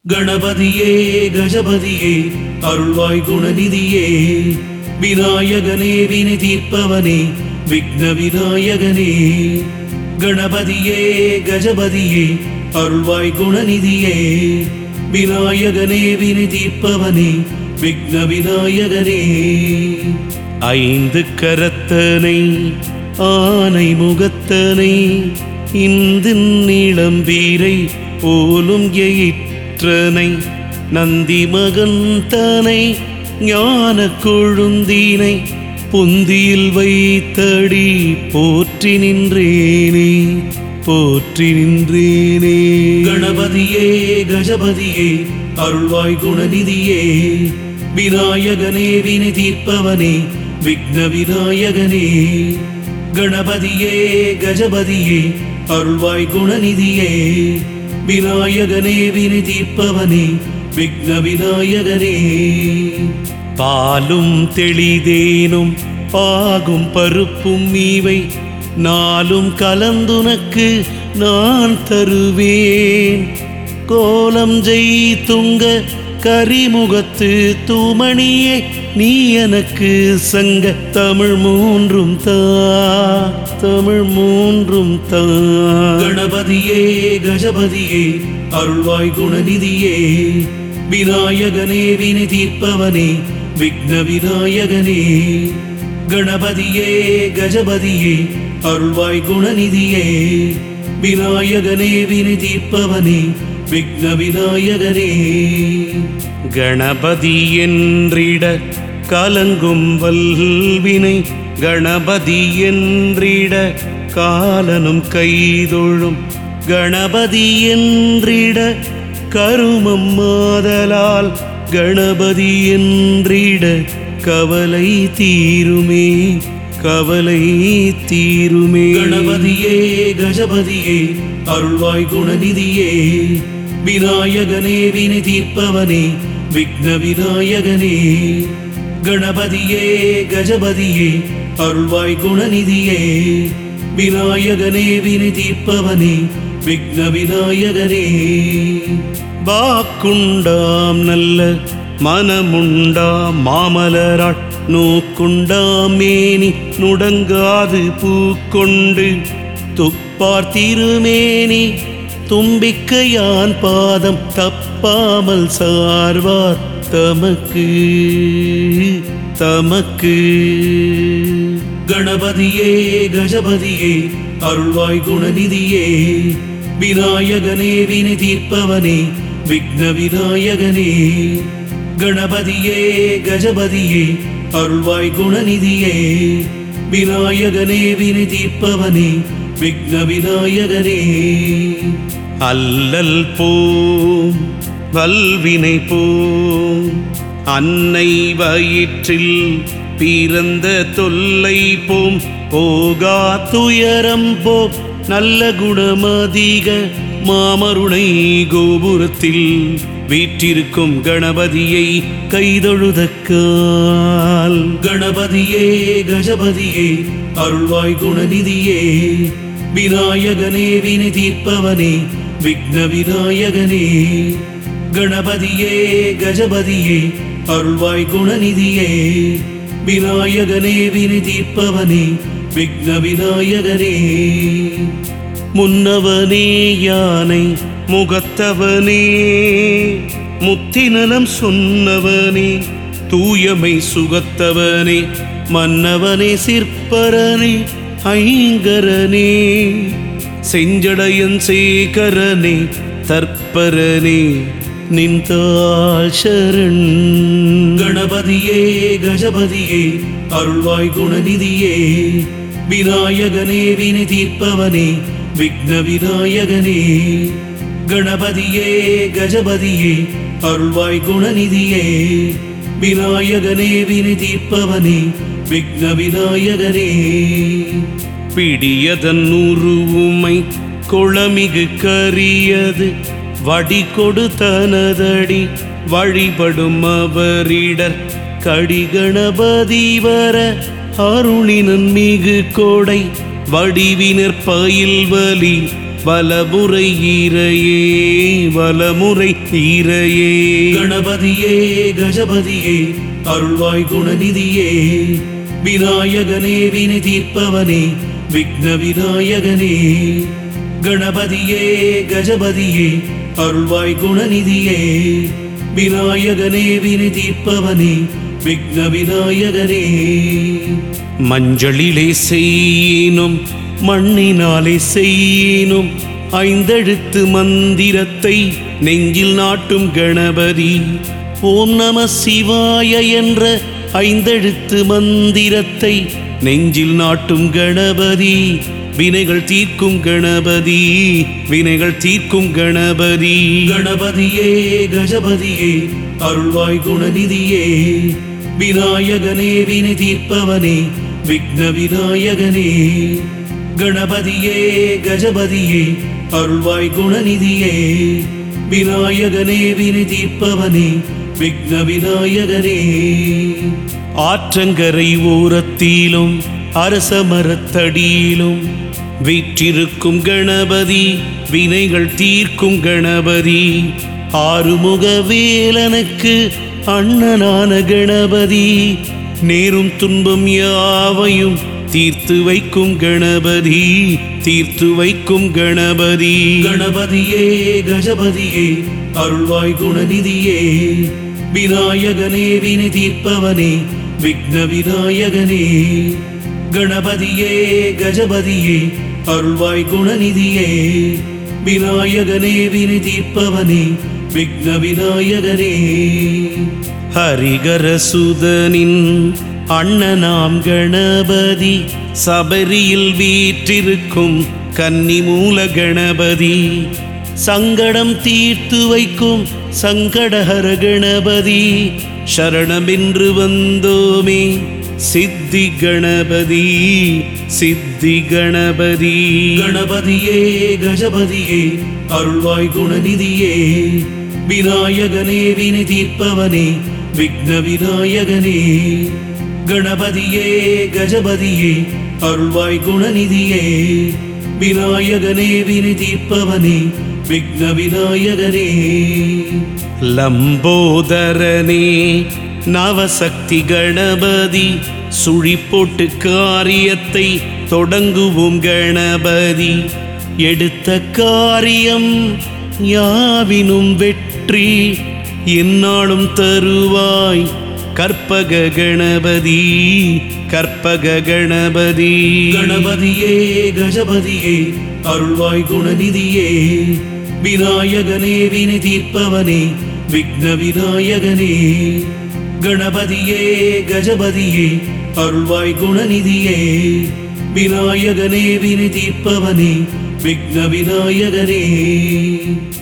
கணபதியே கஜபதியே அருள்வாய் குணநிதியே விநாயகனே வினை தீர்ப்பவனே விக்ன விநாயகனே கணபதியே கஜபதியே அருள்வாய் குணநிதியே விநாயகனே வினை தீர்ப்பவனே விக்ன விநாயகனே ஐந்து கரத்தனை ஆனை முகத்தனை இந்தின் நீளம் வீரை போலும் எயிற்றனை நந்தி மகந்தனை ஞான கொழுந்தினை பொந்தியில் வைத்தடி போற்றி நின்றேனே போற்றி நின்றேனே கணபதியே கஜபதியே அருள்வாய் குணநிதியே விநாயகனே வினை தீர்ப்பவனே விக்ன விநாயகனே கணபதியே கஜபதியே அருள்வாய் குணநிதியே விநாயகனே வினை தீர்ப்பவனே விக்ன விநாயகனே பாலும் தெளிதேனும் பாகும் பருப்பும் மீவை நாளும் கலந்துனக்கு நான் தருவேன் கோலம் ஜெய் துங்க கரிமுகத்து தூமணியே நீ எனக்கு சங்க தமிழ் மூன்றும் தா தமிழ் மூன்றும் தா கணபதியே கஜபதியே அருள்வாய் குணநிதியே விநாயகனே வினை தீர்ப்பவனே விக்ன விநாயகனே கணபதியே கஜபதியே அருள்வாய் குணநிதியே விநாயகனே வினை தீர்ப்பவனே விக்ன விநாயகனே கணபதி என்றிட கலங்கும் வல்வினை கணபதி என்றிட காலனும் கைதொழும் கணபதி என்றிட கருமம் மாதலால் கணபதி என்றிட கவலை தீருமே கவலை தீருமே கணபதியே கஜபதியே அருள்வாய் குணநிதியே விநாயகனே வினை தீர்ப்பவனே விக்ன விநாயகனே கணபதியே கஜபதியே அருள்வாய் குணநிதியே விநாயகனே வினை தீர்ப்பவனே விக்ன விநாயகனே வாக்குண்டாம் நல்ல மனமுண்டாம் மாமலராள் நோக்குண்டாம் மேனி நுடங்காது பூக்கொண்டு துப்பார் திருமேனி தும்பிக்கையான் பாதம் தப்பாமல் சார்வார் தமக்கு தமக்கு கணபதியே கஜபதியே அருள்வாய் குணநிதியே விநாயகனே வினை தீர்ப்பவனே விக்ன விநாயகனே கணபதியே கஜபதியே அருள்வாய் குணநிதியே விநாயகனே வினை தீர்ப்பவனே விக்ன விநாயகனே அல்லல் போம் வல்வினை போம் அன்னை வயிற்றில் பிறந்த தொல்லை போம் போகா துயரம் போம் நல்ல குணமதிக மாமருணை கோபுரத்தில் வீற்றிருக்கும் கணபதியை கைதொழுதக்கால் கணபதியே கஜபதியே அருள்வாய் குணநிதியே விநாயகனே வினை தீர்ப்பவனே விக்ன விநாயகனே கணபதியே கஜபதியே அருள்வாய் குணநிதியே விநாயகனே வினை தீர்ப்பவனே விக்ன விநாயகனே முன்னவனே யானை முகத்தவனே முத்திநலம் சொன்னவனே தூயமை சுகத்தவனே மன்னவனே சிற்பரனே ஐங்கரனே செஞ்சடையன் சேகரனே தற்பரனே நின்றாள் சரண் கணபதியே கஜபதியே அருள்வாய் குணநிதியே விநாயகனே வினை தீர்ப்பவனே விக்ன விநாயகனே கணபதியே கஜபதியே அருள்வாய் குணநிதியே விநாயகனே வினை தீர்ப்பவனே விக்ன விநாயகனே பிடியதன் உருவுமை குளமிகு கரியது வடி கொடுத்தனதடி வழிபடும் அவரிடர் கடிகணபதி வர அருளினன் மிகு கோடை வடிவினர் பயில் வலி வலமுறை ஈரையே வலமுறை ஈரையே கணபதியே கஜபதியே அருள்வாய் குணநிதியே விநாயகனே வினை தீர்ப்பவனே விக்ன விநாயகனே கணபதியே கஜபதியே அருள்வாய் குணநிதியே விநாயகனே வினை தீர்ப்பவனே விக்ன விநாயகனே மஞ்சளிலே செய்யினும் மண்ணினாலே செய்யினும் ஐந்தெழுத்து மந்திரத்தை நெஞ்சில் நாட்டும் கணபதி ஓம் நம சிவாய என்ற ஐந்தெழுத்து மந்திரத்தை நெஞ்சில் நாட்டும் கணபதி வினைகள் தீர்க்கும் கணபதி வினைகள் தீர்க்கும் கணபதி கணபதியே கஜபதியே அருள்வாய் குணநிதியே விநாயகனே வினை தீர்ப்பவனே விக்ன விநாயகனே கணபதியே கஜபதியே அருள்வாய் குணநிதியே விநாயகனே வினை தீர்ப்பவனே விக்ன விநாயகனே ஆற்றங்கரை ஓரத்திலும் அரச மரத்தடியிலும் வீற்றிருக்கும் கணபதி வினைகள் தீர்க்கும் கணபதி ஆறுமுக வேலனுக்கு அண்ணனான கணபதி நேரும் துன்பம் யாவையும் தீர்த்து வைக்கும் கணபதி தீர்த்து வைக்கும் கணபதி கணபதியே கஜபதியே அருள்வாய் குணநிதியே விநாயகனே வினை தீர்ப்பவனே விக்ன விநாயகனே கணபதியே கஜபதியே அருள்வாய் குணநிதியே விநாயகனே வினை தீர்ப்பவனே விக்ன விநாயகனே ஹரிகரசுதனின் அண்ணனாம் கணபதி சபரியில் வீற்றிருக்கும் கன்னிமூல கணபதி சங்கடம் தீர்த்து வைக்கும் சங்கடஹர கணபதி சரணமென்று வந்தோமே சித்தி கணபதி சித்தி கணபதி கணபதியே கஜபதியே அருள்வாய் குணநிதியே விநாயகனே வினை தீர்ப்பவனே விக்ன விநாயகனே கணபதியே கஜபதியே அருள்வாய் குணநிதியே விநாயகனே வினை தீர்ப்பவனே விக்ன விநாயகனே லம்போதரனே நவசக்தி கணபதி சுழி போட்டு காரியத்தை தொடங்குவோம் கணபதி எடுத்த காரியம் யாவினும் வெற்றி என்னாலும் தருவாய் கற்பக கணபதி கற்பக கணபதி கணபதியே கஜபதியே அருள்வாய் குணநிதியே விநாயகனே வினை தீர்ப்பவனே விக்ன விநாயகனே கணபதியே கஜபதியே அருள்வாய் குணநிதியே விநாயகனே வினை தீர்ப்பவனே விக்ன விநாயகனே